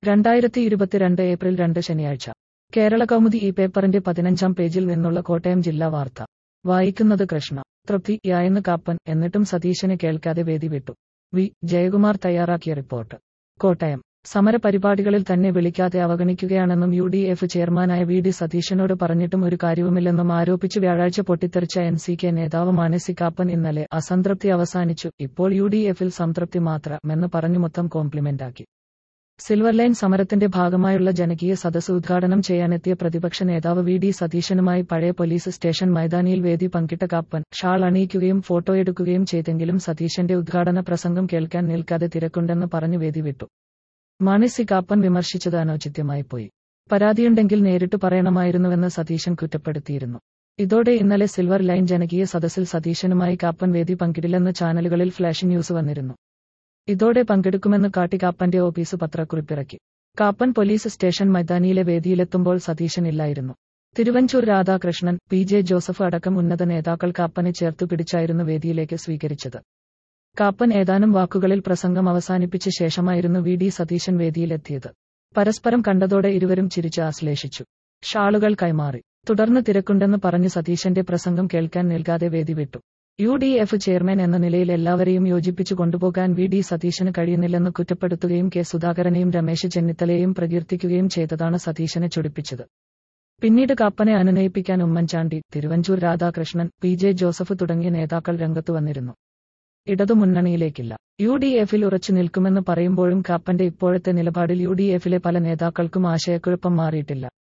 രണ്ടായിരത്തി ഇരുപത്തിരണ്ട് ഏപ്രിൽ രണ്ട് ശനിയാഴ്ച കേരള കൗമുദി ഈ പേപ്പറിന്റെ പതിനഞ്ചാം പേജിൽ നിന്നുള്ള കോട്ടയം ജില്ലാ വാർത്ത വായിക്കുന്നത് കൃഷ്ണ തൃപ്തിയായെന്ന് കാപ്പൻ എന്നിട്ടും സതീശനെ കേൾക്കാതെ വേദി വിട്ടു വി ജയകുമാർ തയ്യാറാക്കിയ റിപ്പോർട്ട് കോട്ടയം സമരപരിപാടികളിൽ തന്നെ വിളിക്കാതെ അവഗണിക്കുകയാണെന്നും യു ഡി എഫ് ചെയർമാനായ വി ഡി സതീശനോട് പറഞ്ഞിട്ടും ഒരു കാര്യവുമില്ലെന്നും ആരോപിച്ച് വ്യാഴാഴ്ച പൊട്ടിത്തെറിച്ച എൻ സി കെ നേതാവ് മാനസി കാപ്പൻ ഇന്നലെ അസംതൃപ്തി അവസാനിച്ചു ഇപ്പോൾ യു ഡി എഫിൽ സംതൃപ്തി മാത്രമെന്ന് പറഞ്ഞു മൊത്തം കോംപ്ലിമെന്റാക്കി സിൽവർ ലൈൻ സമരത്തിന്റെ ഭാഗമായുള്ള ജനകീയ സദസ് ഉദ്ഘാടനം ചെയ്യാനെത്തിയ പ്രതിപക്ഷ നേതാവ് വി ഡി സതീശനുമായി പഴയ പോലീസ് സ്റ്റേഷൻ മൈതാനിയിൽ വേദി പങ്കിട്ട കാപ്പൻ ഷാൾ അണിയിക്കുകയും ഫോട്ടോയെടുക്കുകയും ചെയ്തെങ്കിലും സതീശന്റെ ഉദ്ഘാടന പ്രസംഗം കേൾക്കാൻ നിൽക്കാതെ തിരക്കുണ്ടെന്ന് പറഞ്ഞു വേദി വിട്ടു മാണി കാപ്പൻ വിമർശിച്ചത് അനൗചിത്യമായി പോയി പരാതിയുണ്ടെങ്കിൽ നേരിട്ട് പറയണമായിരുന്നുവെന്ന് സതീശൻ കുറ്റപ്പെടുത്തിയിരുന്നു ഇതോടെ ഇന്നലെ സിൽവർ ലൈൻ ജനകീയ സദസ്സിൽ സതീശനുമായി കാപ്പൻ വേദി പങ്കിടില്ലെന്ന് ചാനലുകളിൽ ഫ്ലാഷ് ന്യൂസ് വന്നിരുന്നു ഇതോടെ പങ്കെടുക്കുമെന്ന് കാട്ടി കാപ്പന്റെ ഓഫീസ് പത്രക്കുറിപ്പിറക്കി കാപ്പൻ പോലീസ് സ്റ്റേഷൻ മൈതാനിയിലെ വേദിയിലെത്തുമ്പോൾ സതീശൻ ഇല്ലായിരുന്നു തിരുവഞ്ചൂർ രാധാകൃഷ്ണൻ പി ജെ ജോസഫ് അടക്കം ഉന്നത നേതാക്കൾ കാപ്പനെ ചേർത്തു പിടിച്ചായിരുന്നു വേദിയിലേക്ക് സ്വീകരിച്ചത് കാപ്പൻ ഏതാനും വാക്കുകളിൽ പ്രസംഗം അവസാനിപ്പിച്ച ശേഷമായിരുന്നു വി ഡി സതീശൻ വേദിയിലെത്തിയത് പരസ്പരം കണ്ടതോടെ ഇരുവരും ചിരിച്ച് ആശ്ലേഷിച്ചു ഷാളുകൾ കൈമാറി തുടർന്ന് തിരക്കുണ്ടെന്ന് പറഞ്ഞ് സതീശന്റെ പ്രസംഗം കേൾക്കാൻ നൽകാതെ വേദി വിട്ടു യു ഡി എഫ് ചെയർമാൻ എന്ന നിലയിൽ എല്ലാവരെയും യോജിപ്പിച്ചു കൊണ്ടുപോകാൻ വി ഡി സതീശന് കഴിയുന്നില്ലെന്ന് കുറ്റപ്പെടുത്തുകയും കെ സുധാകരനെയും രമേശ് ചെന്നിത്തലയെയും പ്രകീർത്തിക്കുകയും ചെയ്തതാണ് സതീശനെ ചൊടിപ്പിച്ചത് പിന്നീട് കാപ്പനെ അനുനയിപ്പിക്കാൻ ഉമ്മൻചാണ്ടി തിരുവഞ്ചൂർ രാധാകൃഷ്ണൻ പി ജെ ജോസഫ് തുടങ്ങിയ നേതാക്കൾ രംഗത്തു വന്നിരുന്നു ഇടതുമുന്നണിയിലേക്കില്ല യു ഡി എഫിൽ ഉറച്ചു നിൽക്കുമെന്ന് പറയുമ്പോഴും കാപ്പന്റെ ഇപ്പോഴത്തെ നിലപാടിൽ യു ഡി എഫിലെ പല നേതാക്കൾക്കും ആശയക്കുഴപ്പം മാറിയിട്ടില്ല